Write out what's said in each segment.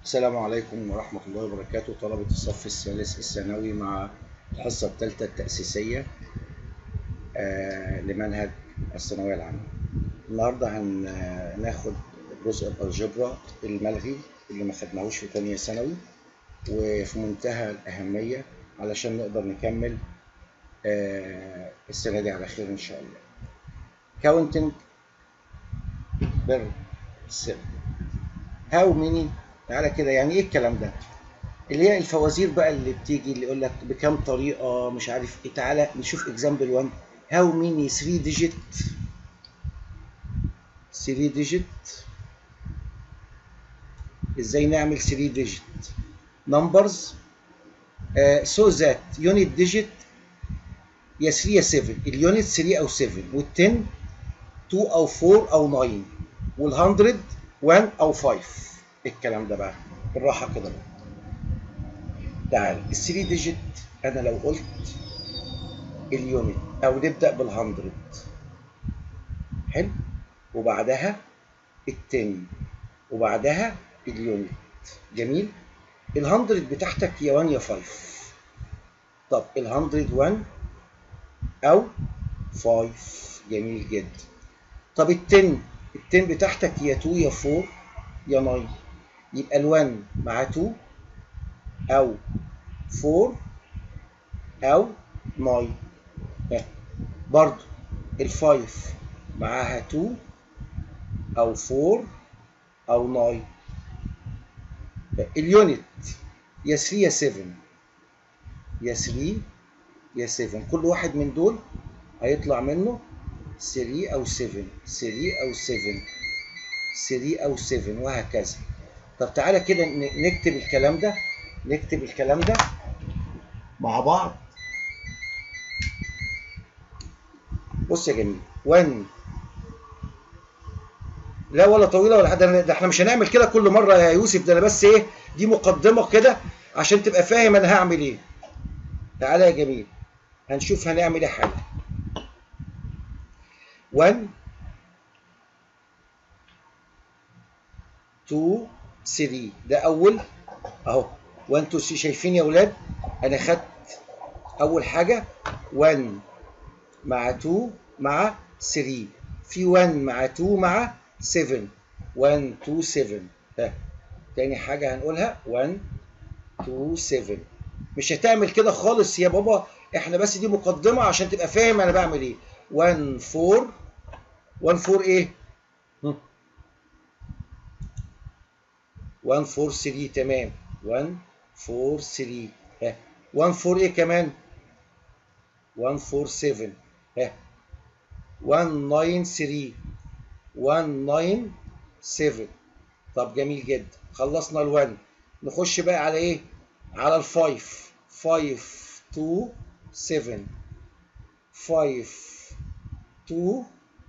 السلام عليكم ورحمة الله وبركاته طلبة الصف الثالث الثانوي مع الحصة الثالثة التأسيسية آه، لمنهج الثانوية العامة النهاردة هناخد جزء الألجبرا الملغي اللي ما خدناهوش في تانية ثانوي وفي منتهى الأهمية علشان نقدر نكمل آه، السنة دي على خير إن شاء الله counting بر هاو ميني تعالى كده يعني ايه الكلام ده اللي هي الفوازير بقى اللي بتيجي اللي يقول لك بكام طريقه مش عارف ايه تعالى نشوف اكزامبل 1 هاو ميني 3 ديجيت 3 ديجيت ازاي نعمل 3 ديجيت نمبرز سو ذات يونت ديجيت يا 3 يا 7 اليونت 3 او 7 وال10 2 او 4 او 9 وال100 1 او 5 الكلام ده بقى بالراحه كده بقى تعال ال 3 ديجيت انا لو قلت اليونت او نبدا بال100 حلو وبعدها ال10 وبعدها اليونت جميل ال100 بتاعتك يا 1 يا 5 طب ال100 1 او 5 جميل جدا طب ال10 ال10 بتاعتك يا 2 يا 4 يا 9 يبقى ال1 مع 2 او 4 او 9 ها برضو ال5 معاها 2 او 4 او 9 اليونت يا 3 يا 7 يا 3 يا 7 كل واحد من دول هيطلع منه 3 او 7 3 او 7 3 او 7 وهكذا طب تعالى كده نكتب الكلام ده نكتب الكلام ده مع بعض بص يا جميل 1 لا ولا طويله ولا حاجه ده احنا مش هنعمل كده كل مره يا يوسف ده انا بس ايه دي مقدمه كده عشان تبقى فاهم انا هعمل ايه تعالى يا جميل هنشوف هنعمل ايه حاجه 1 2 3 ده اول اهو 1 2 3 شايفين يا اولاد انا خدت اول حاجه 1 مع 2 مع 3 في 1 مع 2 مع 7 1 2 7 ها تاني حاجه هنقولها 1 2 7 مش هتعمل كده خالص يا بابا احنا بس دي مقدمه عشان تبقى فاهم انا بعمل ايه 1 4 1 4 ايه 1 4 3 تمام 1 4 3 ها 1 4 ايه كمان 1 4 7 ها 1 9 3 1 9 7 طب جميل جدا خلصنا ال1 نخش بقى على ايه على ال5 5 2 7 5 2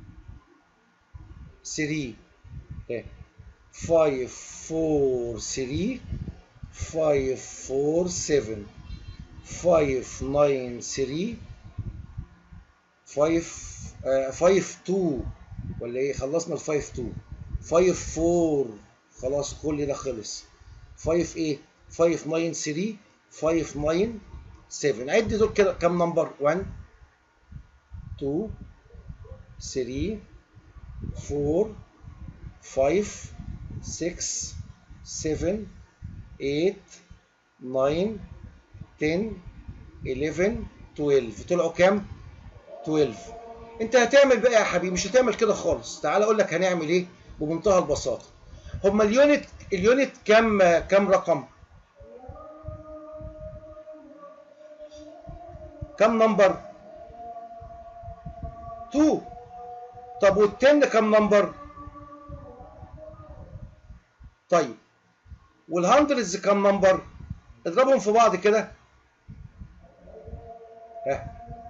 3 ها 5 4 3 5 4 7 5 9 3 5 5 2 ولا ايه خلصنا ال 5 2 5 4 خلاص كل ده خلص 5 ايه 5 9 3 5 9 7 عد دول كده كام نمبر 1 2 3 4 5 6 7 8 9 10 11 12 طلعوا كام 12 انت هتعمل بقى يا حبيبي مش هتعمل كده خالص تعال اقول لك هنعمل ايه بمنتهى البساطه هما اليونت اليونت كام كام رقم كام نمبر 2 طب والتن كام نمبر طيب والهندرز كام نمبر اضربهم في بعض كده ها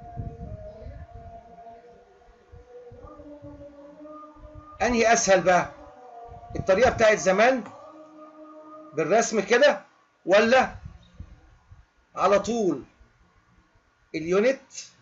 انهي اسهل بقى الطريقه بتاعت زمان بالرسم كده ولا على طول اليونت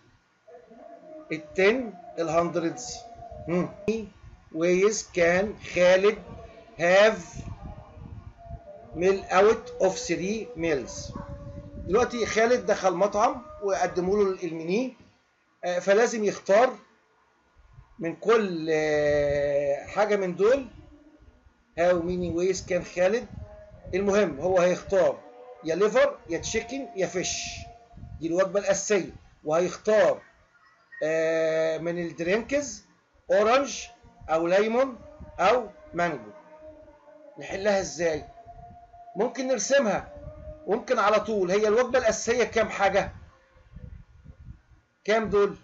التن الهندردز ways can خالد have ميل اوت اوف 3 ميلز دلوقتي خالد دخل مطعم وقدموا له المنيه آه، فلازم يختار من كل آه، حاجه من دول هاو ميني ويز كان خالد المهم هو هيختار يا ليفر يا تشيكن يا فيش دي الوجبه الاساسيه وهيختار آه، من الدرينكز اورنج او ليمون او مانجو نحلها ازاي ممكن نرسمها ممكن على طول هي الوجبه الاساسيه كام حاجه كام دول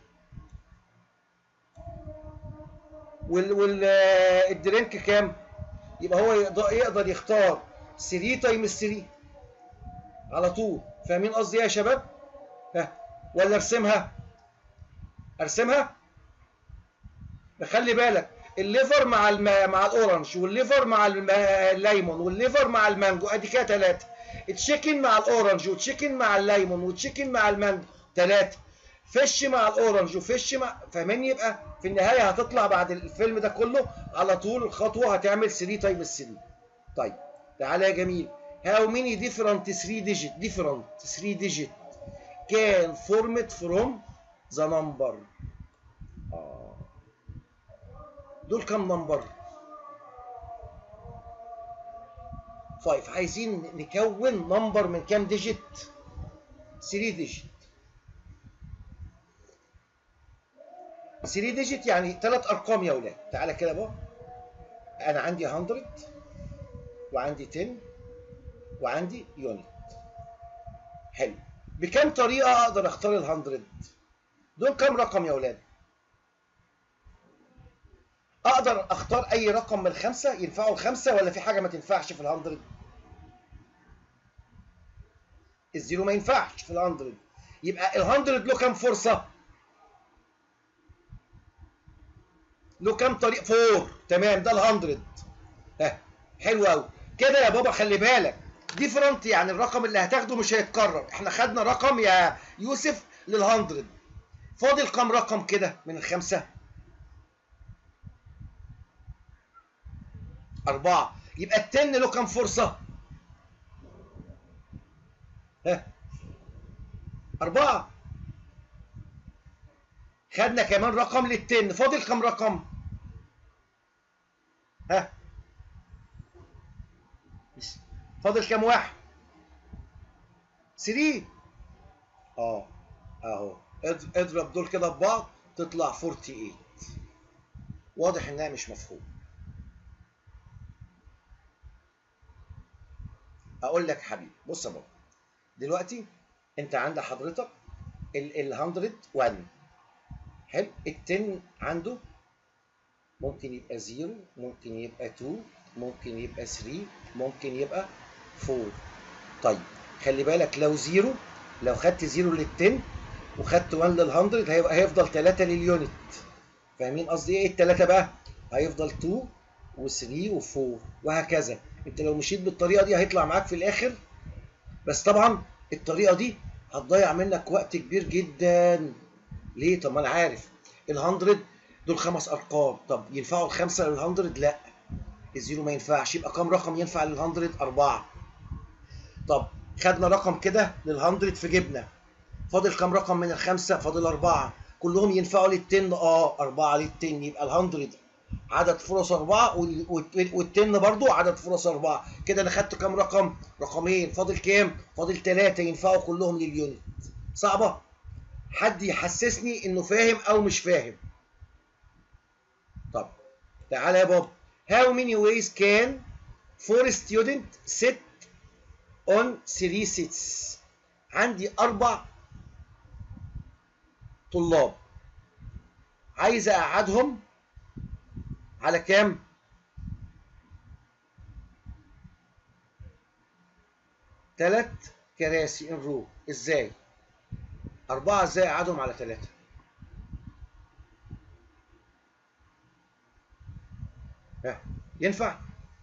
وال والدرينك كام يبقى هو يقدر, يقدر يختار 3 تايمز 3 على طول فاهمين قصدي ايه يا شباب ها ولا ارسمها ارسمها خلي بالك الليفر مع الم... مع الاورنج والليفر مع الم... الليمون والليفر مع المانجو ادي كده ثلاثه التشيكن مع الاورنج وتشيكن مع الليمون وتشيكن مع المانجو ثلاثه فش مع الاورنج وفش مع فاهمين يبقى في النهايه هتطلع بعد الفيلم ده كله على طول الخطوه هتعمل 3 تايمز 3 طيب تعالى يا جميل هاو ميني ديفرنت 3 ديجيت ديفرنت 3 ديجيت كان فورمت فروم ذا نمبر اه دول كام نمبر 5 عايزين نكون نمبر من كام ديجيت 3 ديجيت 3 ديجيت يعني ثلاث ارقام يا ولاد تعالى كده بقى انا عندي 100 وعندي 10 وعندي يونت حلو بكم طريقه اقدر اختار ال 100 دول كام رقم يا ولاد اقدر اختار اي رقم من الخمسه ينفعوا الخمسه ولا في حاجه ما تنفعش في ال 100 الزيرو ما ينفعش في ال 100 يبقى ال 100 له كام فرصه له كام طريق فور تمام ده ال 100 ها حلو قوي كده يا بابا خلي بالك ديفرنت يعني الرقم اللي هتاخده مش هيتكرر احنا خدنا رقم يا يوسف لل 100 فاضل كام رقم كده من الخمسه أربعة يبقى التن له كام فرصة؟ ها أربعة خدنا كمان رقم للتن فاضل كام رقم؟ ها فاضل كام واحد؟ 3 اه اهو اضرب دول كده ببعض تطلع 48 واضح انها مش مفهوم اقول لك حبيبي بص يا بابا دلوقتي انت عند حضرتك ال 100 1 حلو ال 10 عنده ممكن يبقى 0 ممكن يبقى 2 ممكن يبقى 3 ممكن يبقى 4 طيب خلي بالك لو 0 لو خدت 0 لل 10 وخدت 1 لل 100 هيبقى هيفضل 3 لليونت فاهمين قصدي ايه الثلاثه بقى هيفضل 2 و3 و4 وهكذا انت لو مشيت بالطريقه دي هيطلع معاك في الاخر بس طبعا الطريقه دي هتضيع منك وقت كبير جدا ليه طب ما انا عارف ال100 دول خمس ارقام طب ينفعوا الخمسه لل100 لا الزيرو ما ينفعش يبقى كام رقم ينفع لل100 اربعه طب خدنا رقم كده لل100 في جبنا فاضل كام رقم من الخمسه فاضل اربعه كلهم ينفعوا للتن اه اربعه للتن يبقى ال100 عدد فرص أربعة والتن برضو عدد فرص أربعة كده أنا خدت كام رقم؟ رقمين فاضل كام؟ فاضل ثلاثة ينفعوا كلهم لليونت صعبة؟ حد يحسسني إنه فاهم أو مش فاهم طب تعالى يا بابا How many ways can four student sit on three seats عندي أربع طلاب عايز أقعدهم على كام؟ تلات كراسي ان رو ازاي؟ أربعة ازاي أقعدهم على تلاتة؟ ها ينفع؟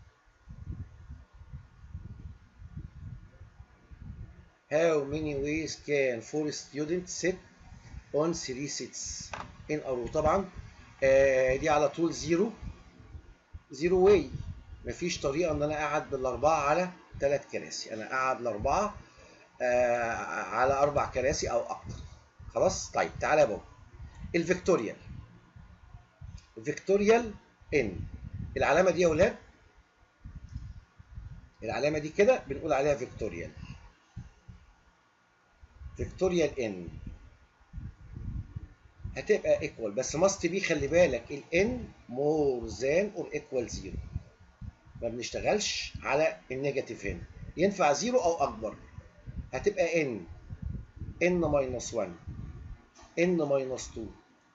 How many ways can four students sit on three seats in a row؟ طبعا آه دي على طول زيرو زيرو واي مفيش طريقه ان انا اقعد بالاربعه على ثلاث كراسي انا اقعد الاربعه آه على اربع كراسي او اكتر خلاص طيب تعالى يا بابا الفيكتوريال فيكتوريال ان العلامه دي يا ولاد العلامه دي كده بنقول عليها فيكتوريال فيكتوريال ان هتبقى ايكوال بس ماست بي خلي بالك الان مور ذان اور ايكوال زيرو ما بنشتغلش على النيجاتيف هنا ينفع زيرو او اكبر هتبقى ان ان ماينس 1 ان ماينس 2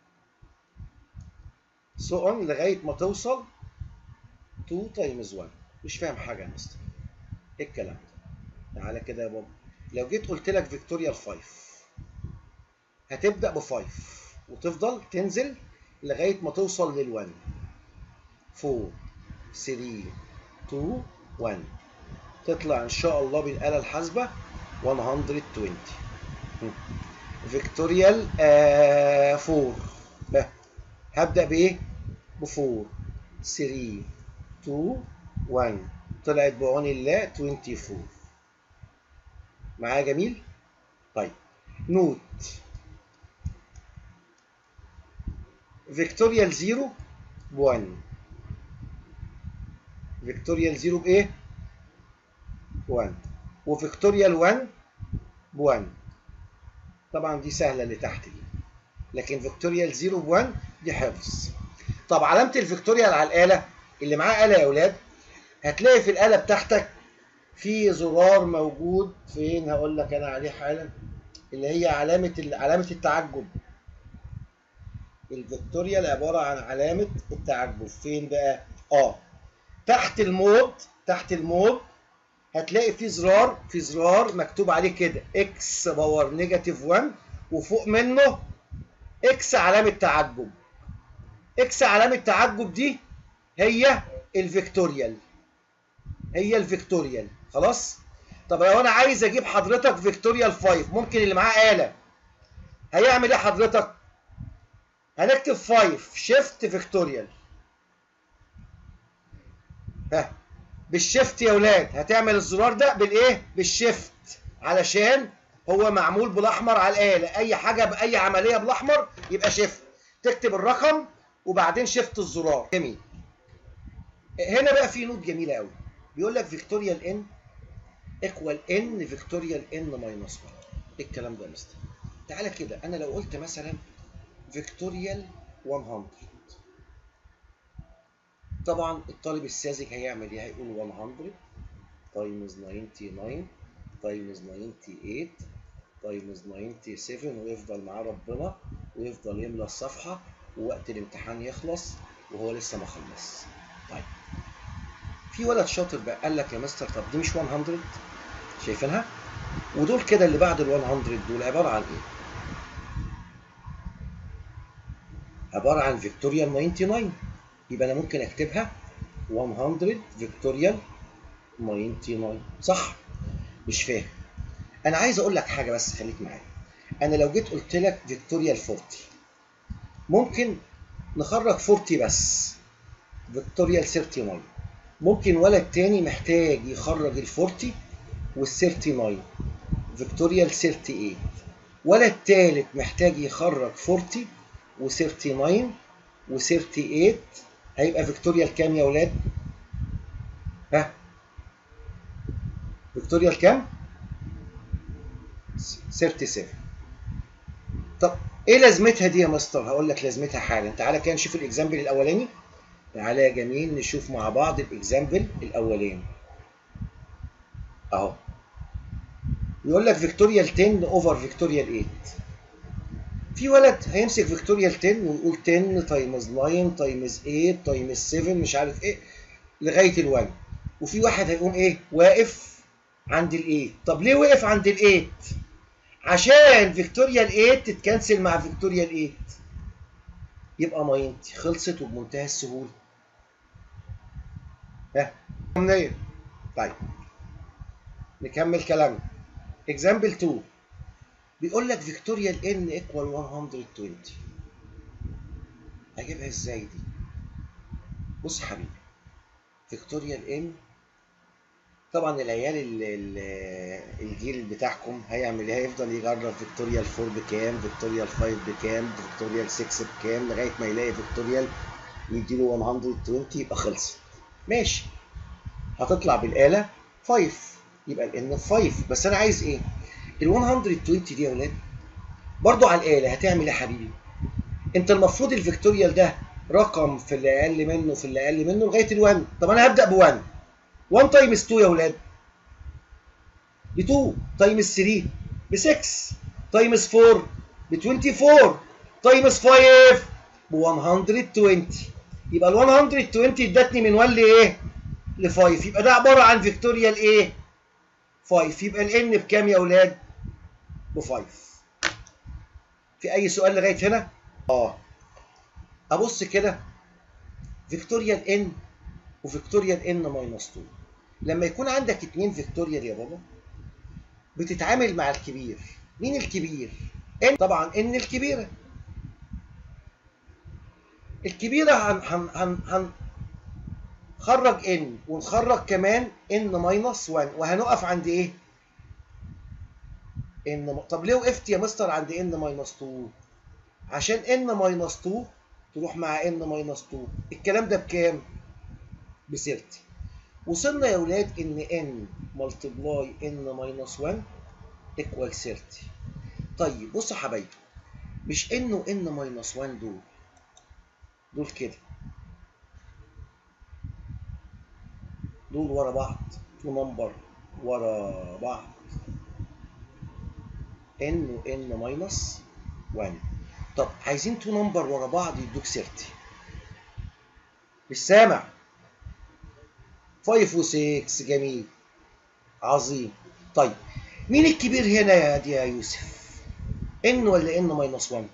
سو اون لغايه ما توصل 2 تايمز 1 مش فاهم حاجه يا مستر ايه الكلام ده تعالى كده يا بابا لو جيت قلت لك فيكتوريال 5 هتبدا ب 5 وتفضل تنزل لغايه ما توصل لل 1 4 3 2 1 تطلع ان شاء الله بالاله الحاسبه 120 فيكتوريال 4 هبدا بايه ب 4 3 2 1 طلعت بعون الله 24 معايا جميل طيب نوت فيكتوريال 0 ب 1 فيكتوريال 0 بايه 1 وفيكتوريال 1 ب 1 طبعا دي سهله اللي تحت دي لكن فيكتوريال 0 ب 1 دي حفظ طب علامه الفيكتوريال على الاله اللي معاه اله يا اولاد هتلاقي في الاله بتاعتك في زرار موجود فين هقول لك انا عليه حالا اللي هي علامه علامه التعجب الفيكتوريال عباره عن علامه التعجب فين بقى اه تحت المود تحت المود هتلاقي في زرار في زرار مكتوب عليه كده اكس باور نيجاتيف 1 وفوق منه اكس علامه تعجب اكس علامه تعجب دي هي الفيكتوريال هي الفيكتوريال خلاص طب لو انا عايز اجيب حضرتك فيكتوريال 5 ممكن اللي معاه آلة هيعمل ايه حضرتك هنكتب 5 شيفت فيكتوريال ها بالشيفت يا ولاد هتعمل الزرار ده بالايه بالشيفت علشان هو معمول بالاحمر على الاله اي حاجه باي عمليه بالاحمر يبقى شيفت تكتب الرقم وبعدين شيفت الزرار جميل هنا بقى في نوت جميله قوي بيقول لك فيكتوريال ان ايكوال ان فيكتوريال ان ماينس 1 ايه الكلام ده يا مستر تعالى كده انا لو قلت مثلا فيكتوريال 100 طبعا الطالب الساذج هيعمل ايه هيقول 100 تايمز 99 تايمز 98 تايمز 97 ويفضل معاه ربنا ويفضل يملى الصفحه ووقت الامتحان يخلص وهو لسه ما خلص طيب في ولد شاطر بقى قال لك يا مستر طب دي مش 100 شايفينها ودول كده اللي بعد ال 100 دول عباره عن ايه عباره عن فيكتوريال 99 يبقى انا ممكن اكتبها 100 فيكتوريال 99 صح مش فاهم انا عايز اقول لك حاجه بس خليك معايا انا لو جيت قلت لك فيكتوريال 40 ممكن نخرج 40 بس فيكتوريال 39 ممكن ولد تاني محتاج يخرج ال 40 وال 39 فيكتوريال 38 ولد تالت محتاج يخرج 40 و 39 و 38 هيبقى فيكتوريال كام يا ولاد؟ ها؟ فيكتوريال كام؟ 37 طب ايه لازمتها دي يا مستر؟ هقول لك لازمتها حالا تعالى كده نشوف الاكزامبل الاولاني تعالى يا جميل نشوف مع بعض الاكزامبل الاولاني اهو يقول لك فيكتوريال 10 اوفر فيكتوريال 8 في ولد هيمسك فيكتوريال 10 ويقول 10 تايمز 9 تايمز 8 تايمز 7 مش عارف ايه لغايه ال1 وفي واحد هيقوم ايه واقف عند ال8 طب ليه وقف عند ال8 عشان فيكتوريال 8 تتكنسل مع فيكتوريال 8 يبقى 90 خلصت وبمنتهى السهوله ها منين طيب نكمل كلامنا اكزامبل 2 بيقول لك فيكتوريال ان ايكوال 120 هجيبها ازاي دي بص يا حبيبي فيكتوريال ان طبعا العيال ال- ال- الجيل بتاعكم هيعمل ايه هيفضل يجرب فيكتوريال 4 بكام فيكتوريال 5 بكام فيكتوريال 6 بكام لغايه ما يلاقي فيكتوريال يديله 120 يبقى خلص ماشي هتطلع بالاله 5 يبقى الان 5 بس انا عايز ايه ال 120 دي يا ولاد برضو على الاله هتعمل ايه يا حبيبي انت المفروض الفيكتوريال ده رقم في اللي اقل منه في اللي اقل منه لغايه ال1 طب انا هبدا ب1 1 تايمز 2 يا ولاد ب 2 تايمز 3 ب 6 تايمز 4 ب 24 تايمز 5 ب 120 يبقى ال 120 ادتني من 1 لايه؟ ل 5 يبقى ده عباره عن فيكتوريال ايه؟ 5 يبقى الان بكام يا اولاد؟ ب 5 في اي سؤال لغايه هنا؟ اه ابص كده فيكتوريال ان وفيكتوريال ان ماينس 2 لما يكون عندك اتنين فيكتوريال يا بابا بتتعامل مع الكبير مين الكبير؟ ان طبعا ان الكبيره الكبيره هن هن هن هن خرج ان ونخرج كمان ان ماينس 1 وهنقف عند ايه؟ ان طب ليه وقفت يا مستر عند ان ماينس 2 عشان ان ماينس 2 تروح مع ان ماينس 2 الكلام ده بكام ب 30 وصلنا يا ولاد ان ان ملتبلاي ان ماينس 1 ايكوال 30 طيب بصوا يا حبايبي مش ان وان ماينس 1 دول دول كده دول ورا بعض تو نمبر ورا بعض ان وان ماينس 1 طب عايزين تو نمبر ورا بعض يدوك 30 مش سامع 5 و6 جميل عظيم طيب مين الكبير هنا يا دي يا يوسف ان ولا ان ماينس 1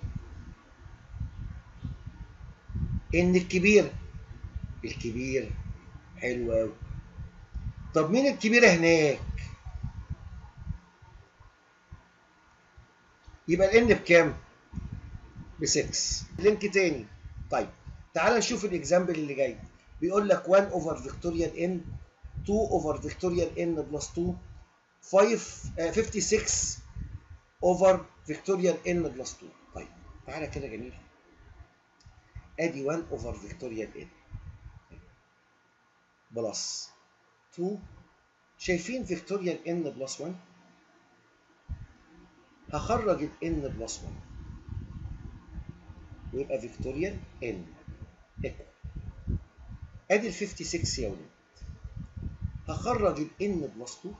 ان الكبير الكبير حلو قوي طب مين الكبيرة هناك يبقى الان بكام ب 6 لينك تاني طيب تعال نشوف الاكزامبل اللي جاي بيقول لك 1 اوفر فيكتوريال ان 2 اوفر فيكتوريال ان بلس 2 5 آه 56 اوفر فيكتوريال ان بلس 2 طيب تعالى كده جميل ادي 1 اوفر فيكتوريال ان بلس 2 شايفين فيكتوريال ان بلس 1 هخرج ال n بلس 1 ويبقى فيكتوريال n ايكوال ادي ال 56 يا ولاد هخرج ال n بلس 2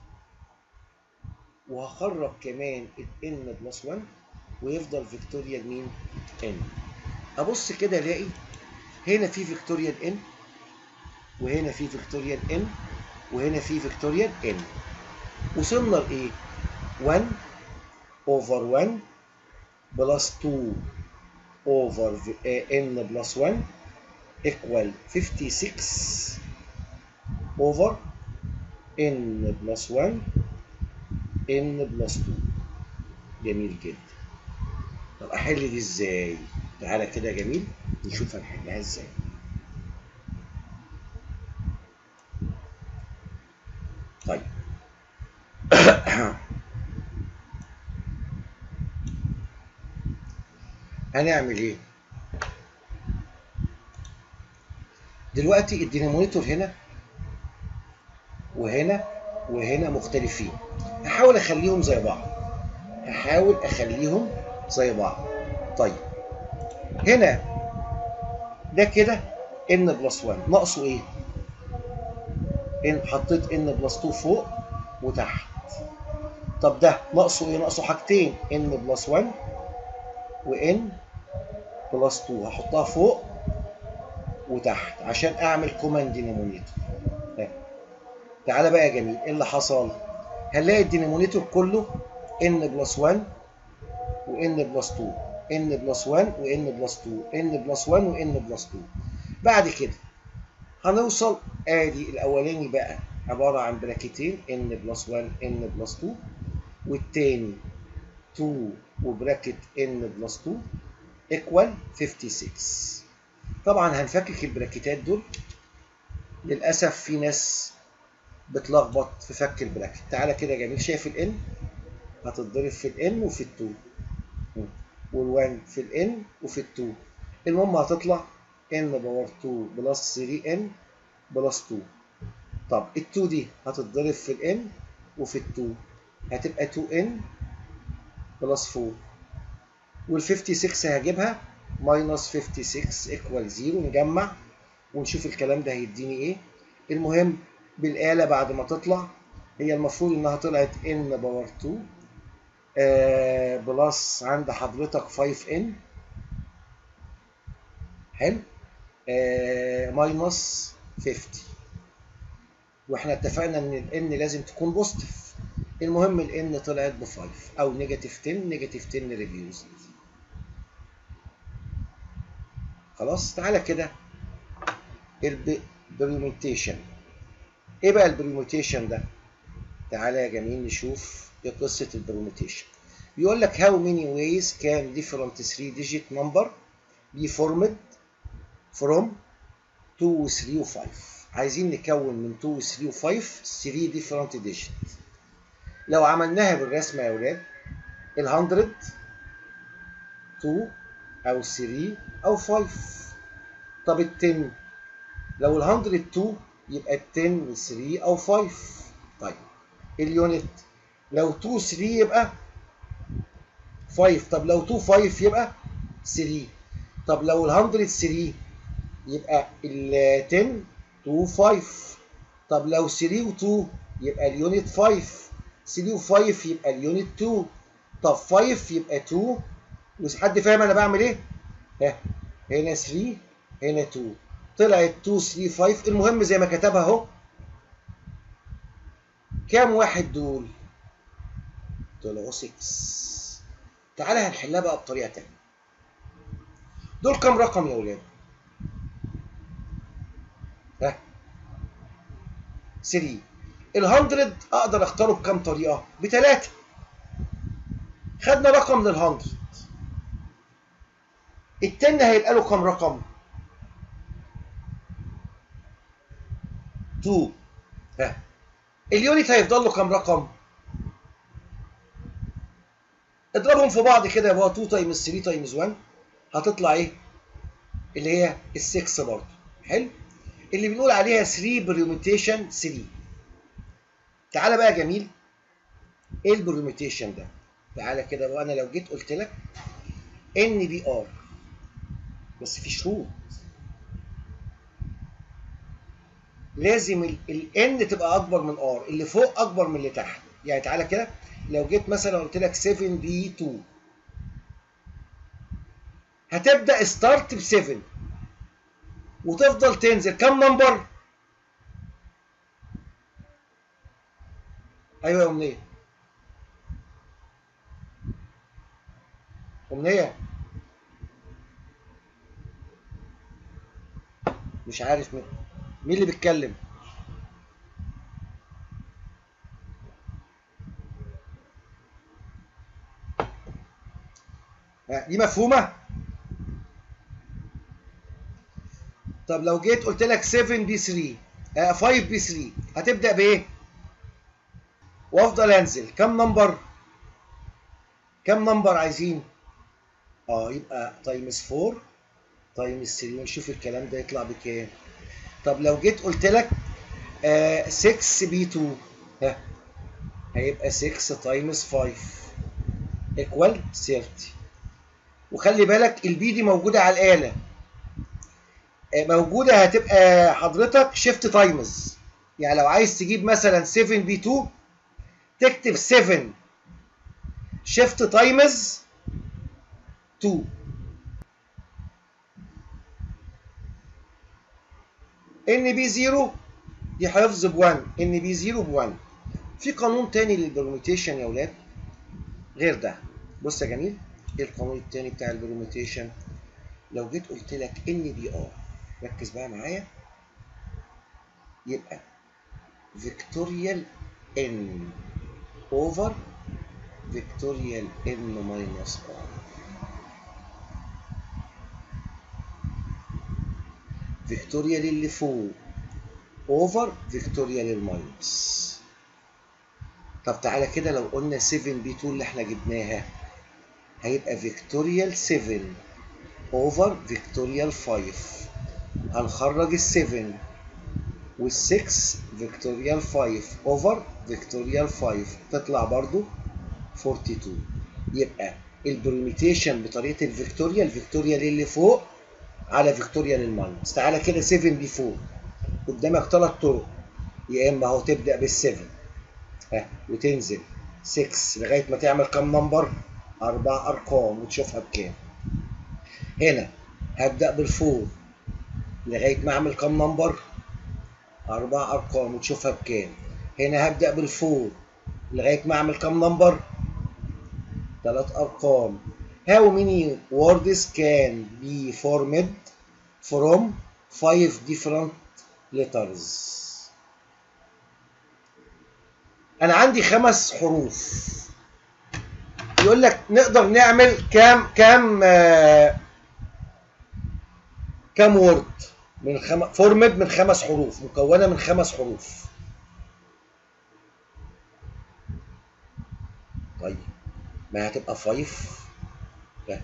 وهخرج كمان ال n بلس 1 ويفضل فيكتوريال مين؟ n ابص كده الاقي هنا في فيكتوريال n وهنا في فيكتوريال n وهنا في فيكتوريال n وصلنا لايه؟ 1 over 1 plus 2 over n plus 1 equal 56 over n plus 1 n plus 2 جميل جدا طب احل دي ازاي تعالى كده جميل نشوف هنحلها ازاي طيب هنعمل ايه دلوقتي الدينامونيتور هنا وهنا وهنا مختلفين هحاول اخليهم زي بعض هحاول اخليهم زي بعض طيب هنا ده كده n بلس 1 ناقصه ايه ان حطيت n بلس 2 فوق وتحت طب ده ناقصه ايه ناقصه حاجتين n بلس 1 وn بلس 2 هحطها فوق وتحت عشان اعمل كومان دينامونيتور تعالى بقى يا جميل ايه اللي حصل هنلاقي الدينامونيتور كله n بلس 1 وn بلس 2 n بلس 1 وn بلس 2 n بلس 1 وn بلس 2 بعد كده هنوصل ادي الاولاني بقى عباره عن براكتين n بلس 1 n بلس 2 والتاني 2 وبراكت n بلس 2 ايكوال 56 طبعا هنفكك البراكتات دول للاسف في ناس بتلخبط في فك البراكت تعالى كده يا جميل شايف الان هتتضرب في الان وفي التو وال1 في الان وفي التو المهم هتطلع ان باور 2 بلس 3 ان بلس 2 طب ال2 دي هتتضرب في الان وفي ال2 هتبقى 2 ان بلس 4 وال 56 هجيبها ماينس 56 ايكوال 0 نجمع ونشوف الكلام ده هيديني ايه المهم بالآلة بعد ما تطلع هي المفروض انها طلعت ان باور 2 آه بلس عند حضرتك 5 ان حلو آه ماينس 50 واحنا اتفقنا ان الان لازم تكون بوزيتيف المهم الان طلعت ب 5 او نيجاتيف 10 نيجاتيف 10 ريفيوز خلاص تعالى كده البريميتيشن ايه بقى البريميتيشن ده تعالى يا جميل نشوف ايه قصه البريميتيشن بيقول لك how many ways can different 3 digit number be formed from 2 و 3 و 5 عايزين نكون من 2 و 3 و 5 3 different digit لو عملناها بالرسمه يا ولاد ال 100 2 او 3 او 5 طب ال 10 لو ال 100 2 يبقى ال 10 3 او 5 طيب اليونت لو 2 3 يبقى 5 طب لو 2 5 يبقى 3 طب لو ال 100 3 يبقى ال 10 2 5 طب لو 3 و 2 يبقى اليونت 5 3 و 5 يبقى اليونت 2 طب 5 يبقى 2 حد فاهم انا بعمل ايه؟ ها هنا 3 هنا 2 طلعت 2 3 5 المهم زي ما كتبها اهو كام واحد دول؟ طلعوا 6 تعالى هنحلها بقى بطريقه تانية دول كام رقم يا ولاد؟ ها 3 ال 100 اقدر اختاره بكام طريقه؟ بثلاثه خدنا رقم من ال 100 التن هيبقى له كام رقم؟ 2 ها اليونت هيفضل له كام رقم؟ اضربهم في بعض كده يبقى 2 تايمز 3 تايمز 1 هتطلع ايه؟ اللي هي ال 6 برضه حلو؟ اللي بنقول عليها 3 بريوميتيشن 3 تعالى بقى يا جميل ايه البريوميتيشن ده؟ تعالى كده بقى انا لو جيت قلت لك ان بي ار بس في شروط لازم الان تبقى اكبر من ار اللي فوق اكبر من اللي تحت يعني تعالى كده لو جيت مثلا قلت لك 7 بي 2 هتبدا ستارت ب 7 وتفضل تنزل كم نمبر ايوه يا امنيه امنيه مش عارف مين مين اللي بيتكلم دي مفهومة؟ طب لو جيت قلت لك 7 بي 3 آه 5 بي 3 هتبدأ بإيه؟ وافضل انزل كم نمبر؟ كم نمبر عايزين؟ اه يبقى تايمز 4 تايمز 3 ونشوف الكلام ده يطلع بكام؟ طب لو جيت قلت لك آه 6 بي 2 ها هيبقى 6 تايمز 5 ايكوال 30 وخلي بالك البي دي موجوده على الاله آه موجوده هتبقى حضرتك شيفت تايمز يعني لو عايز تجيب مثلا 7 بي 2 تكتب 7 شيفت تايمز 2 ان بي 0 دي حفظ ب 1 ان بي 0 ب 1 في قانون تاني للبرميتيشن يا ولاد غير ده بص يا جميل ايه القانون التاني بتاع البرميتيشن لو جيت قلت لك ان بي ار ركز بقى معايا يبقى فيكتوريال ان اوفر فيكتوريال ان ماينس ار فيكتوريال اللي فوق اوفر فيكتوريال الماينس طب تعالى كده لو قلنا 7 بي 2 اللي احنا جبناها هيبقى فيكتوريال 7 اوفر فيكتوريال 5 هنخرج ال 7 وال 6 فيكتوريال 5 اوفر فيكتوريال 5 تطلع برضو 42 يبقى البريميتيشن بطريقه الفيكتوريال فيكتوريال اللي فوق على فيكتوريال الماينس تعالى كده 7 بي 4 قدامك ثلاث طرق يا اما اهو تبدا بال7 ها وتنزل 6 لغايه ما تعمل كام نمبر اربع ارقام وتشوفها بكام هنا هبدا بالفور لغايه ما اعمل كام نمبر اربع ارقام وتشوفها بكام هنا هبدا بالفور لغايه ما اعمل كام نمبر ثلاث ارقام how many words can be formed from five different letters انا عندي خمس حروف يقول لك نقدر نعمل كام كام آه كام وورد من خم... فورمد من خمس حروف مكونه من خمس حروف طيب ما هتبقى 5 لا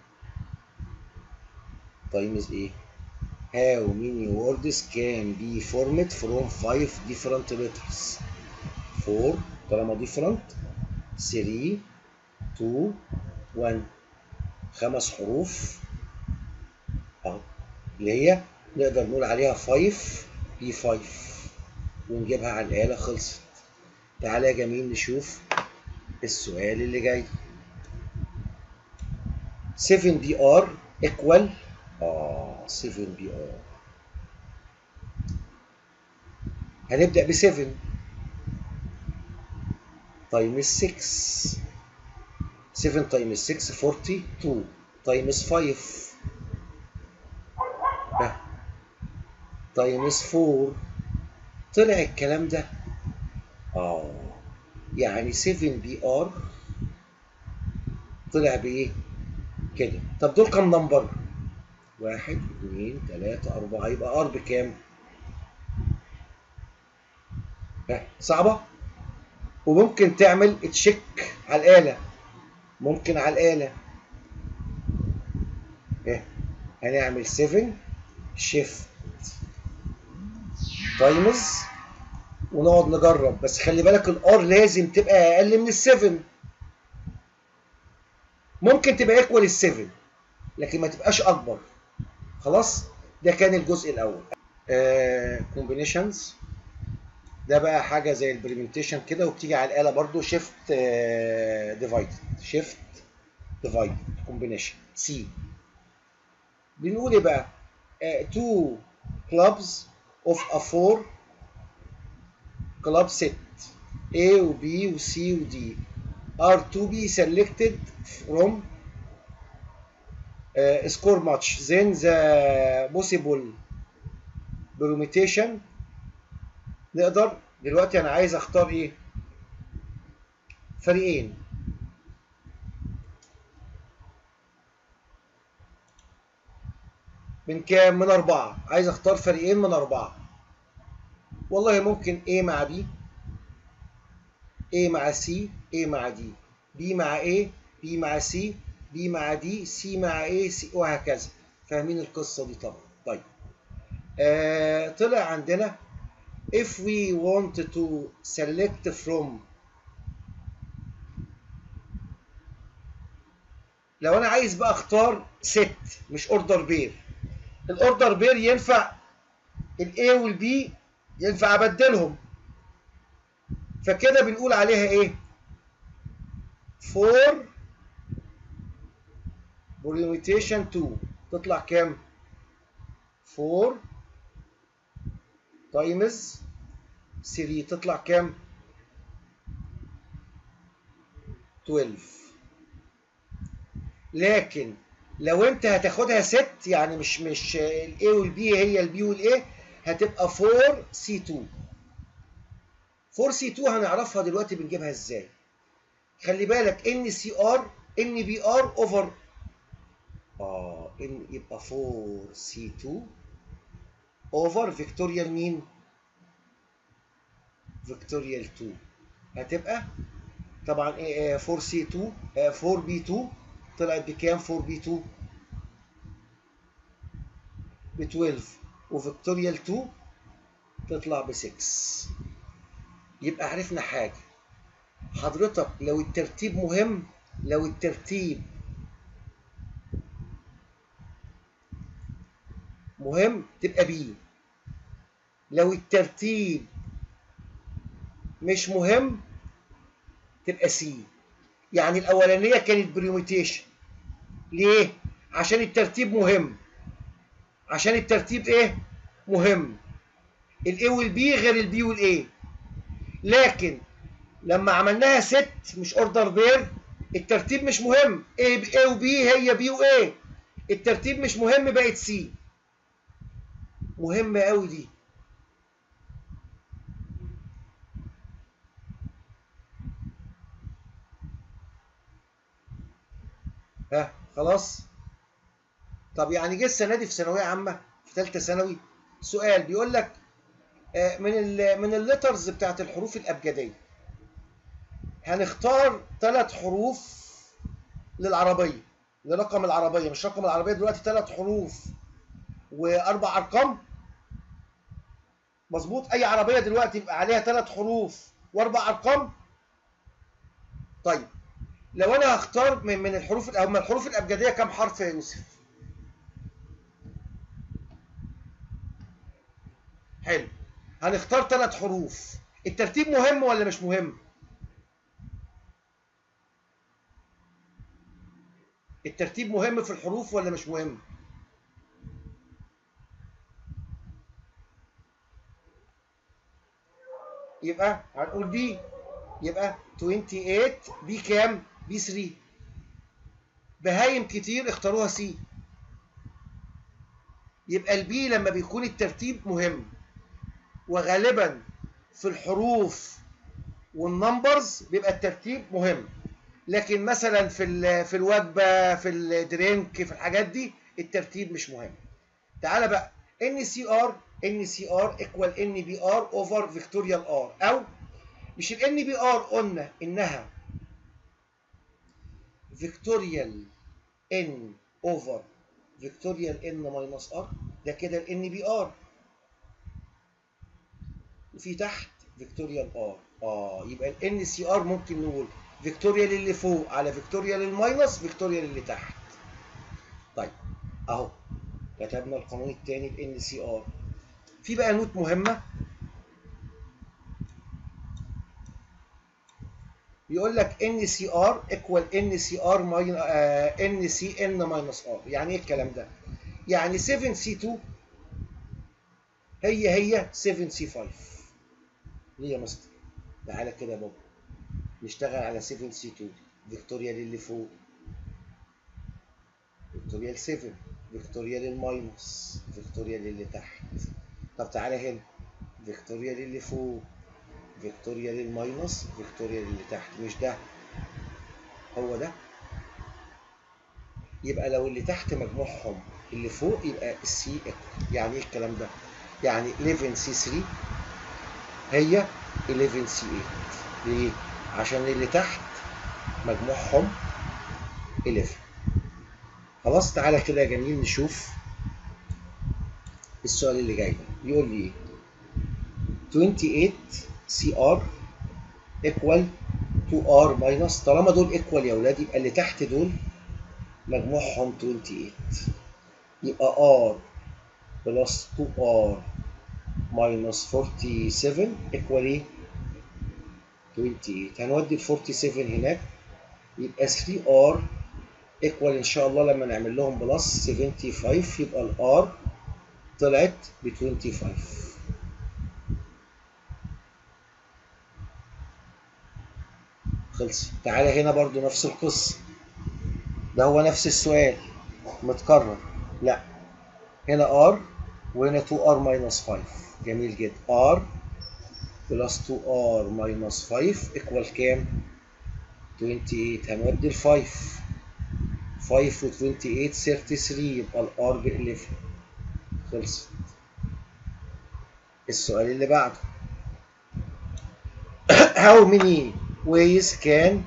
تايمز ايه how many words can be formed from five different letters 4 طالما different 3 2 1 خمس حروف اهو اللي هي نقدر نقول عليها 5 بي 5 ونجيبها على الآلة خلصت تعالى يا جميل نشوف السؤال اللي جاي 7 بي ار equal اه 7 بي ار هنبدأ ب 7 تايمز 6 7 تايمز 6 42 تايمز 5 تايمز 4 طلع الكلام ده اه يعني 7 بي ار طلع بايه كده طب دول كام نمبر واحد اثنين ثلاثة أربعة يبقى ار بكام ها صعبة وممكن تعمل تشيك على الآلة ممكن على الآلة ها هنعمل 7 شيفت تايمز ونقعد نجرب بس خلي بالك الار لازم تبقى اقل من ال7 ممكن تبقى ايكوال ال7 لكن ما تبقاش اكبر خلاص ده كان الجزء الاول كومبينيشنز ده بقى حاجه زي البريمنتيشن كده وبتيجي على الاله برضو شيفت ديفايد شيفت ديفايد كومبينيشن سي بنقول ايه بقى تو كلابز of a four club set A و B و C و D are to be selected from uh, score match then the possible permutation نقدر دلوقتي انا عايز اختار ايه فريقين من كام؟ من أربعة، عايز أختار فريقين من أربعة. والله ممكن A مع B، A مع C، A مع D، B مع A، B مع C، B مع D، C مع A، C وهكذا. فاهمين القصة دي طبعا. طيب. آه طلع عندنا if we want to select from لو أنا عايز بقى أختار ست مش أوردر بير. الاوردر بير ينفع الاي والبي ينفع ابدلهم فكده بنقول عليها ايه فور بريميتيشن 2 تطلع كام 4 تايمز 3 تطلع كام 12 لكن لو انت هتاخدها ست يعني مش مش الاي والبي هي البي والاي هتبقى 4 سي 2 4 سي 2 هنعرفها دلوقتي بنجيبها ازاي خلي بالك ان سي ار ان بي ار اوفر اه ان يبقى 4 سي 2 اوفر فيكتوريال مين فيكتوريال 2 هتبقى طبعا 4 سي 2 4 بي 2 طلعت بكام 4 بي 2 ب 12 وفيكتوريال 2 تطلع ب 6 يبقى عرفنا حاجه حضرتك لو الترتيب مهم لو الترتيب مهم تبقى بي لو الترتيب مش مهم تبقى سي يعني الاولانيه كانت بريموتيشن ليه عشان الترتيب مهم عشان الترتيب ايه مهم الاي والبي غير البي والاي لكن لما عملناها ست مش اوردر بير الترتيب مش مهم ايه A وبي هي بي وايه الترتيب مش مهم بقت سي مهمه قوي دي ها خلاص طب يعني جه السنه دي في ثانويه عامه في ثالثه ثانوي سؤال بيقول لك من ال من الليترز بتاعت الحروف الابجديه هنختار ثلاث حروف للعربيه لرقم العربيه مش رقم العربيه دلوقتي ثلاث حروف واربع ارقام مظبوط اي عربيه دلوقتي يبقى عليها ثلاث حروف واربع ارقام طيب لو انا هختار من من الحروف او من الحروف الابجديه كم حرف يا يوسف حلو هنختار ثلاث حروف الترتيب مهم ولا مش مهم الترتيب مهم في الحروف ولا مش مهم يبقى هنقول بي يبقى 28 بي كام بي 3 بهايم كتير اختاروها سي يبقى البي لما بيكون الترتيب مهم وغالبا في الحروف والنمبرز بيبقى الترتيب مهم لكن مثلا في في الوجبه في الدرينك في الحاجات دي الترتيب مش مهم تعالى بقى ان سي ار ان سي ار ايكوال ان بي ار اوفر فيكتوريال ار او مش الان بي ار قلنا انها فيكتوريال ان اوفر فيكتوريال ان ماينس ار ده كده الان بي ار وفي تحت فيكتوريال ار اه يبقى الان سي ار ممكن نقول فيكتوريال اللي فوق على فيكتوريال الماينس فيكتوريال اللي تحت طيب اهو كتبنا القانون الثاني الان سي ار في بقى نوت مهمه بيقول لك ان سي ار ايكوال ان سي ار ماين ان سي ان ماينس ار يعني ايه الكلام ده يعني 7 سي 2 هي هي 7 سي 5 ليه يا مستر تعالى كده يا بابا نشتغل على 7 سي 2 فيكتوريال اللي فوق فيكتوريال 7 فيكتوريال الماينس فيكتوريال اللي تحت طب تعالى هنا فيكتوريال اللي فوق فيكتوريال الماينس فيكتوريال اللي تحت مش ده هو ده يبقى لو اللي تحت مجموعهم اللي فوق يبقى السي ايكوال يعني ايه الكلام ده يعني 11 سي 3 هي 11 سي 8 ليه عشان اللي تحت مجموعهم 11 خلاص تعالى كده يا جميل نشوف السؤال اللي جاي ده يقول لي ايه 28 سي ار ايكوال 2 ار ماينس طالما دول ايكوال يا ولاد يبقى اللي تحت دول مجموعهم 28 يبقى ار بلس 2 ار ماينس 47 ايكوال ايه 28 هنودي ال 47 هناك يبقى 3 ار ايكوال ان شاء الله لما نعمل لهم بلس 75 يبقى الار طلعت ب 25 خلص تعالى هنا برضو نفس القصة ده هو نفس السؤال متكرر لا هنا ار وهنا 2 ار ماينس 5 جميل جدا ار بلس 2 ار ماينس 5 ايكوال كام 28 هنودي ال 5 5 و 28 33 يبقى الار ب 11 خلصت السؤال اللي بعده how many ways can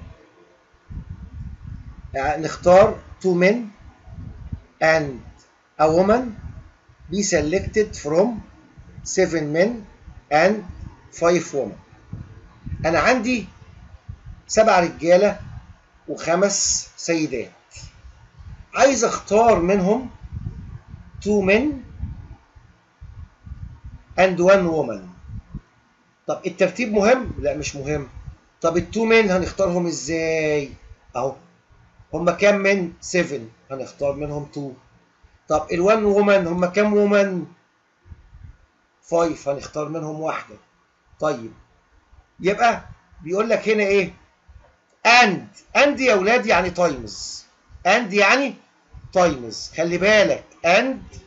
نختار two men and a woman be selected from seven men and five women انا عندي سبع رجاله وخمس سيدات عايز اختار منهم two men and one woman طب الترتيب مهم لا مش مهم طب التو men هنختارهم ازاي اهو هما كام من 7 هنختار منهم 2 طب ال1 وومن هما كام وومن 5 هنختار منهم واحده طيب يبقى بيقول لك هنا ايه and and يا اولاد يعني تايمز and يعني تايمز خلي بالك and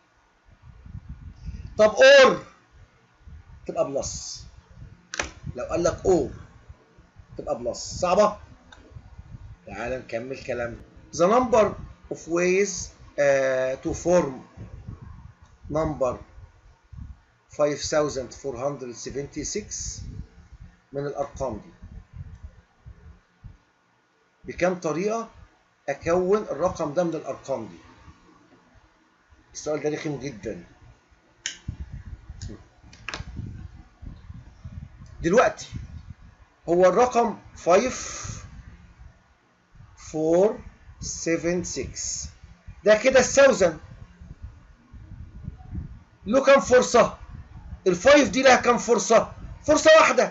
طب اور تبقى بلس لو قال لك اور تبقى بلس صعبه تعال نكمل كلامنا the number of ways uh, to form number 5476 من الأرقام دي بكم طريقة أكون الرقم ده من الأرقام دي السؤال ده رخم جدا دلوقتي هو الرقم 5 4 7 6 ده كده الثاوزن له كام فرصة؟ الفايف دي لها كام فرصة؟ فرصة واحدة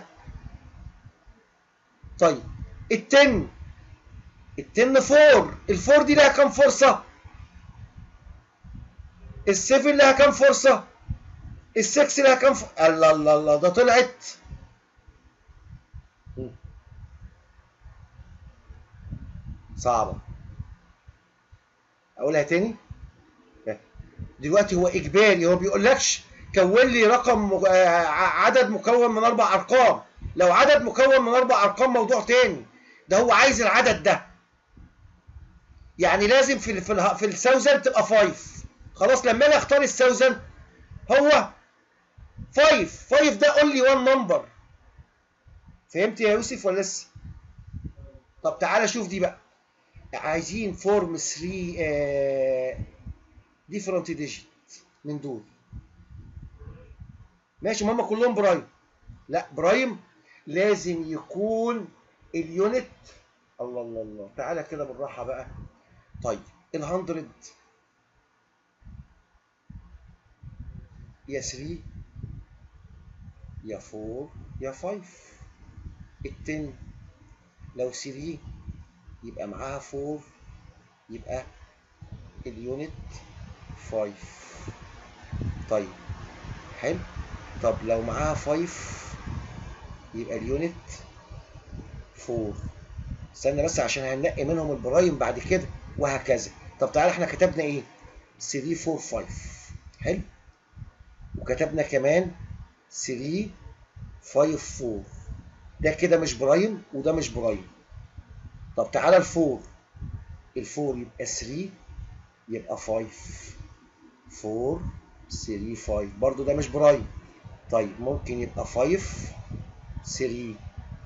طيب التن التن فور الفور دي لها كام فرصة؟ السفن لها كام فرصة؟ السكس لها كام فرصة؟ الله الله الله ده طلعت صعبة أقولها تاني دلوقتي هو إجباري هو بيقولكش كون لي رقم عدد مكون من أربع أرقام لو عدد مكون من أربع أرقام موضوع تاني ده هو عايز العدد ده يعني لازم في في في الساوزن تبقى 5 خلاص لما انا اختار الساوزن هو 5 5 ده اونلي 1 نمبر فهمت يا يوسف ولا لسه طب تعالى شوف دي بقى عايزين فورم 3 ديفرنت ديجيت من دول ماشي هم كلهم برايم لا برايم لازم يكون اليونت الله الله الله تعالى كده بالراحه بقى طيب ال 100 يا 3 يا 4 يا 5 ال 10 لو 3 يبقى معاها 4 يبقى اليونت 5 طيب حلو طب لو معاها 5 يبقى اليونت 4 استنى بس عشان هننقي منهم البرايم بعد كده وهكذا طب تعالى احنا كتبنا ايه 3 4 5 حلو وكتبنا كمان 3 5 4 ده كده مش برايم وده مش برايم طب تعالى الفور الفور يبقى 3 يبقى 5 4 3 5 برضو ده مش برايم طيب ممكن يبقى 5 3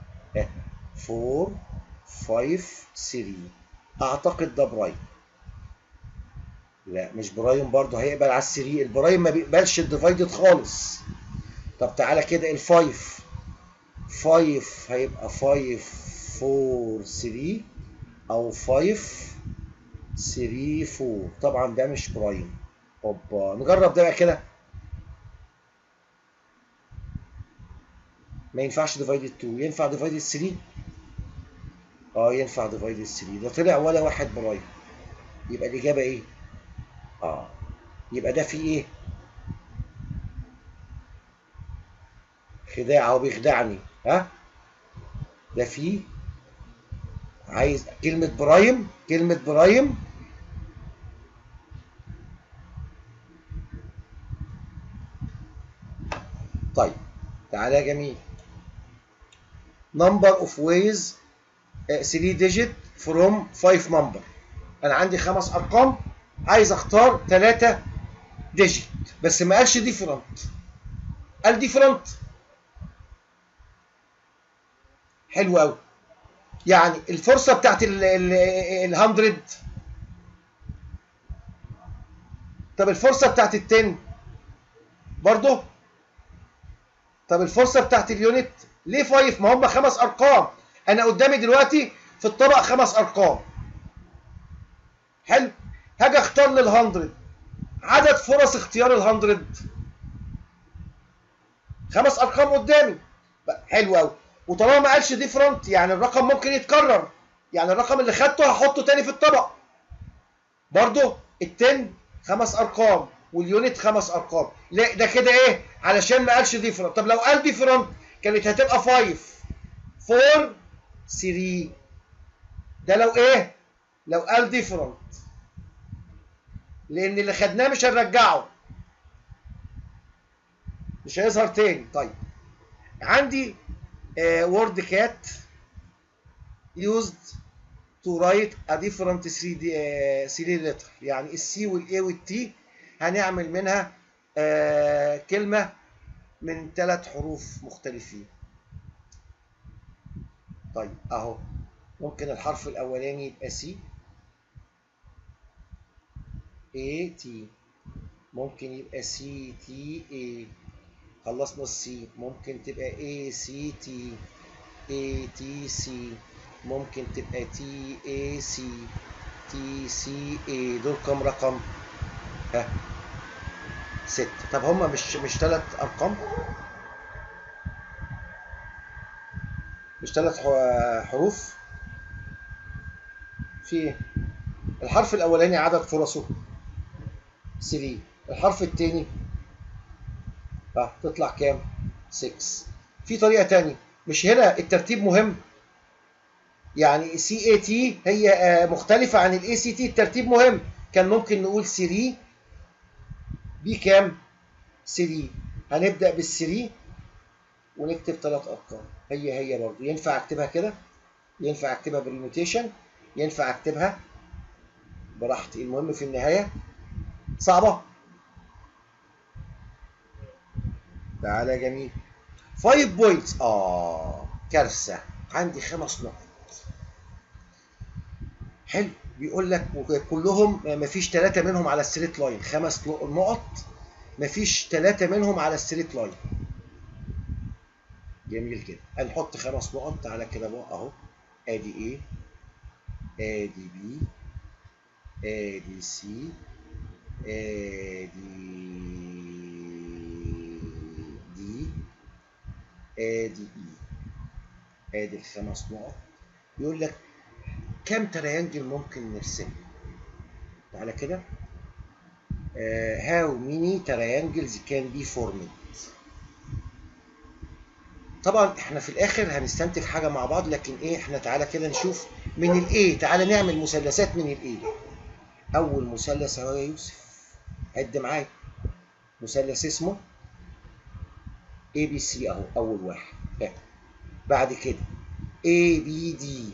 4 5 3 اعتقد ده برايم لا مش برايم برضه هيقبل على الثري البرايم ما بيقبلش الديفايدد خالص طب تعالى كده الفايف 5 هيبقى 5 4 3 او 5 3 4 طبعا ده مش برايم اوبا نجرب ده بقى كده ما ينفعش ديفايدد 2 ينفع ديفايدد 3 اه ينفع ديفايدد 3 ده طلع ولا واحد برايم يبقى الاجابه ايه اه يبقى ده فيه ايه خداع هو بيخدعني ها ده فيه عايز كلمة برايم كلمة برايم طيب تعالى يا جميل number of ways 3 digit from 5 number انا عندي خمس ارقام عايز اختار 3 ديجيت بس ما قالش ديفرنت قال ديفرنت حلو قوي يعني الفرصه بتاعت ال 100 طب الفرصه بتاعت ال 10 برضه طب الفرصه بتاعت اليونت ليه 5 ما هم خمس ارقام انا قدامي دلوقتي في الطبق خمس ارقام حلو هاجي اختار لل 100 عدد فرص اختيار ال 100 خمس ارقام قدامي حلو قوي وطالما ما قالش ديفرنت يعني الرقم ممكن يتكرر يعني الرقم اللي خدته هحطه تاني في الطبق برضه التن خمس ارقام واليونت خمس ارقام لا ده كده ايه علشان ما قالش ديفرنت طب لو قال ديفرنت كانت هتبقى 5 4 3 ده لو ايه لو قال ديفرنت لان اللي خدناه مش هنرجعه مش هيظهر تاني طيب عندي وورد كات used to write a different 3 3 letter يعني السي والاي والتي هنعمل منها uh, كلمه من ثلاث حروف مختلفين طيب اهو ممكن الحرف الاولاني يبقى سي اي تي ممكن يبقى سي تي اي خلصنا السي ممكن تبقى اي سي تي اي تي سي ممكن تبقى تي اي سي تي سي اي دول كام رقم ها ستة طب هما مش مش ثلاث ارقام مش ثلاث حروف في ايه الحرف الاولاني عدد فرصه 3 الحرف الثاني اه تطلع كام 6 في طريقه ثانيه مش هنا الترتيب مهم يعني سي اي تي هي مختلفه عن الاي سي تي الترتيب مهم كان ممكن نقول 3 بي كام 3 هنبدا بال 3 ونكتب ثلاث ارقام هي هي برضه ينفع اكتبها كده ينفع اكتبها بالنوتيشن ينفع اكتبها براحتي المهم في النهايه صعبه تعالى يا جميل 5 بوينتس اه كارثه عندي خمس نقط حلو بيقول لك كلهم مفيش ثلاثه منهم على الستريت لاين خمس نقط مفيش ثلاثه منهم على الستريت لاين جميل كده هنحط خمس نقط تعالى كده بقى اهو ادي ايه ادي بي ادي سي ادي دي ادي اي ادي الخمس نقط يقول لك كم تريانجل ممكن نرسمه تعالى كده هاو ميني تريانجلز كان بي فورمد طبعا احنا في الاخر هنستنتج حاجه مع بعض لكن ايه احنا تعالى كده نشوف من الايه تعالى نعمل مثلثات من الايه اول مثلث اهو يا يوسف عد معايا مثلث اسمه اي بي سي اهو اول واحد اه. بعد كده اي بي دي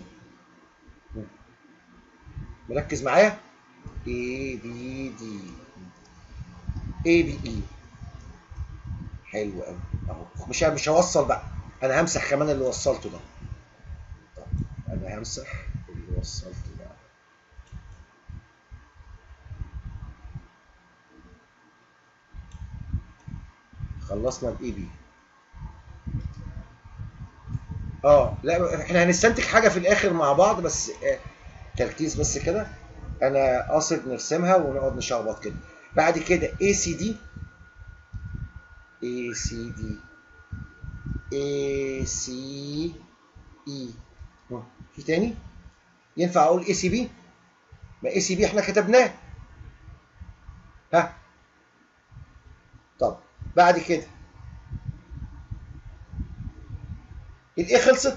مركز معايا اي بي دي اي بي اي حلو قوي اهو مش مش هوصل بقى انا همسح كمان اللي وصلته ده طب انا همسح اللي وصلته ده خلصنا الاي بي اه لا احنا هنستنتج حاجه في الاخر مع بعض بس آه تركيز بس كده انا قاصد نرسمها ونقعد نشخبط كده بعد كده اي سي دي اي سي دي اي سي اي في تاني ينفع اقول اي سي بي ما اي سي بي احنا كتبناه ها طب بعد كده الايه خلصت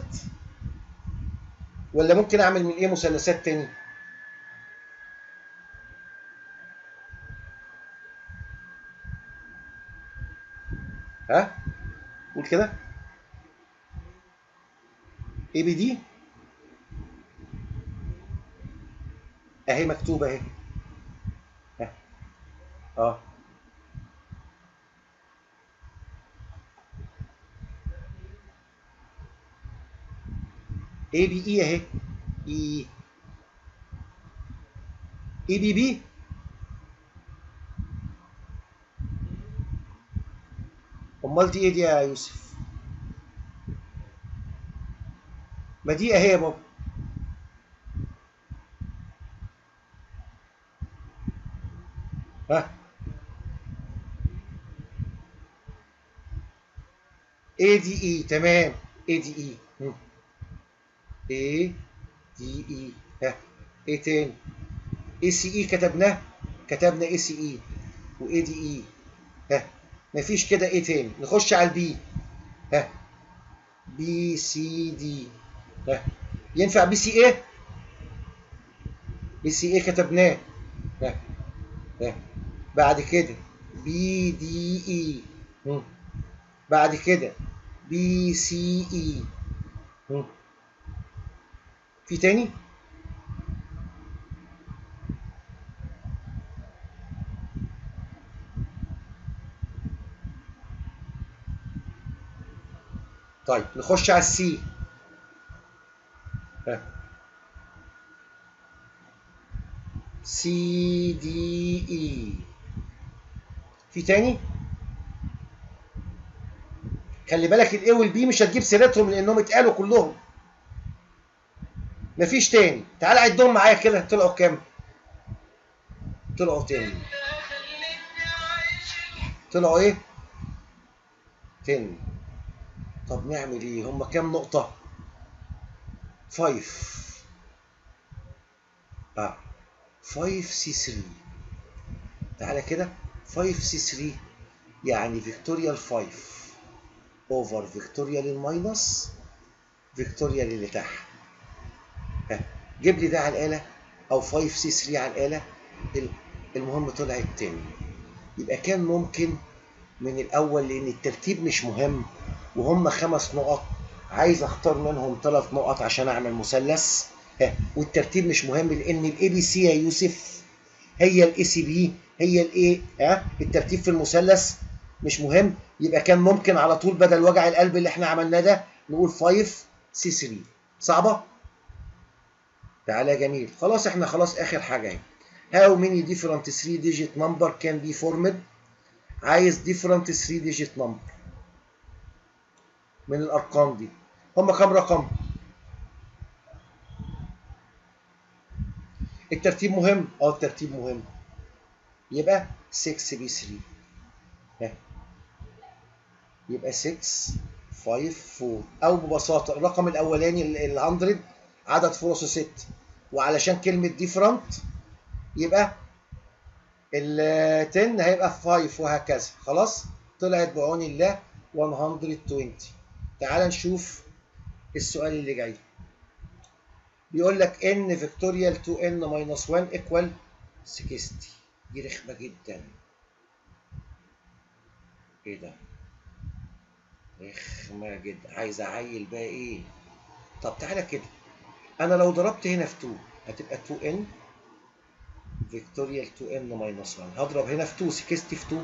ولا ممكن اعمل من ايه مثلثات تاني ها قول كده اي بي دي اهي مكتوبه اهي ها اه اي بي اي اهي اي اي بي بي امال دي ايه دي يا يوسف ما دي اهي يا بابا ها اي دي اي تمام اي دي اي اي دي اي ها ايه تاني اي سي اي كتبناه كتبنا اي سي اي واي دي اي ها مفيش كده ايه تاني نخش على البي ها بي سي دي ها ينفع بي سي ايه بي سي ايه كتبناه ها ها بعد كده بي دي اي بعد كده بي سي اي في تاني طيب نخش على السي سي دي اي في تاني خلي بالك الاي والبي مش هتجيب سيرتهم لانهم اتقالوا كلهم مفيش تاني تعال عدهم معايا كده طلعوا كام طلعوا تاني طلعوا ايه تاني طب نعمل ايه هم كام نقطة 5 اه 5 سي 3 تعالى كده 5 سي 3 يعني فيكتوريال 5 اوفر فيكتوريال الماينس فيكتوريال اللي تحت ها جيب لي ده على الآلة أو 5 سي 3 على الآلة المهم طلع التاني يبقى كان ممكن من الأول لأن الترتيب مش مهم وهم خمس نقط عايز اختار منهم ثلاث نقط عشان اعمل مثلث ها والترتيب مش مهم لان الاي بي سي يا يوسف هي الاي سي بي هي الاي ها الترتيب في المثلث مش مهم يبقى كان ممكن على طول بدل وجع القلب اللي احنا عملناه ده نقول 5 سي 3 صعبه تعالى يا جميل خلاص احنا خلاص اخر حاجه اهي how many different 3 digit number can be formed عايز different 3 digit number من الارقام دي هم كام رقم الترتيب مهم اه الترتيب مهم يبقى 6 بي 3 ها يبقى 6 5 4 او ببساطه الرقم الاولاني ال 100 عدد فرصه 6 وعلشان كلمه ديفرنت يبقى ال 10 هيبقى 5 وهكذا خلاص طلعت بعون الله 120 تعال نشوف السؤال اللي جاي بيقول لك ان فيكتوريال 2 ان ماينس 1 ايكوال 60 دي رخمه جدا ايه ده رخمه جدا عايز اعيل بقى ايه طب تعالى كده انا لو ضربت هنا في 2 هتبقى 2 ان فيكتوريال 2 ان ماينس 1 هضرب هنا في 2 60 في 2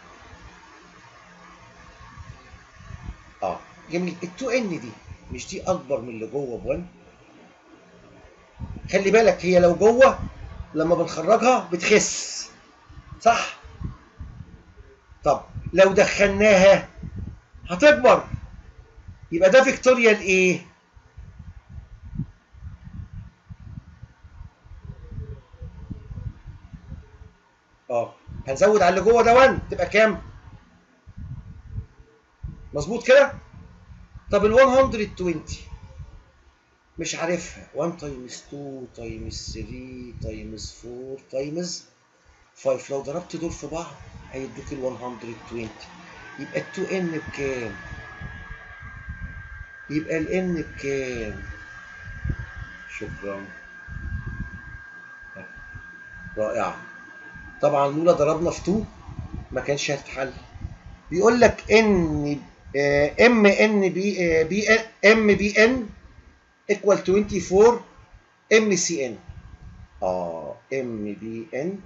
اه جميل ال 2 ان دي مش دي اكبر من اللي جوه ب 1 خلي بالك هي لو جوه لما بنخرجها بتخس صح طب لو دخلناها هتكبر يبقى ده فيكتوريال ايه اه هنزود على اللي جوه ده 1 تبقى كام مظبوط كده طب ال 120 مش عارفها 1 تايمز 2 تايمز 3 تايمز 4 تايمز 5 لو ضربت دول في بعض هيدوك ال 120 يبقى ال 2 ان بكام؟ يبقى ال ان بكام؟ شكرا رائعة طبعا لولا ضربنا في 2 ما كانش هتتحل بيقول لك ان ام ان بي بي ام بي ان equal 24 ام سي ان اه ام بي ان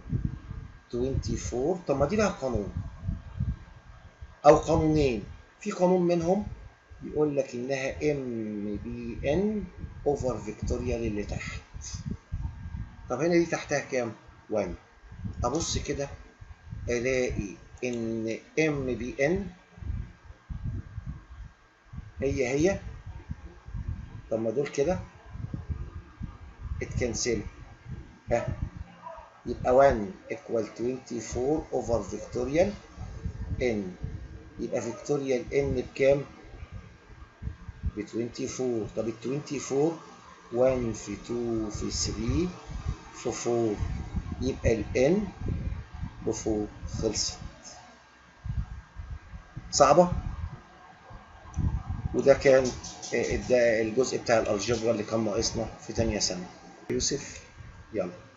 24 طب ما دي لها قانون او قانونين في قانون منهم يقول لك انها ام بي ان اوفر فيكتوريال اللي تحت طب هنا دي تحتها كام 1 ابص كده الاقي ان ام بي ان هي هي طب ما دول كده اتكنسلوا ها يبقى 1 equal 24 over فيكتوريال n يبقى فيكتوريال n بكام؟ ب 24 طب ال 24 1 في 2 في 3 في 4 يبقى ال n ب 4 خلصت صعبة؟ وده كان ده الجزء بتاع الالجبرا اللي كان ناقصنا في تانية سنة يوسف يلا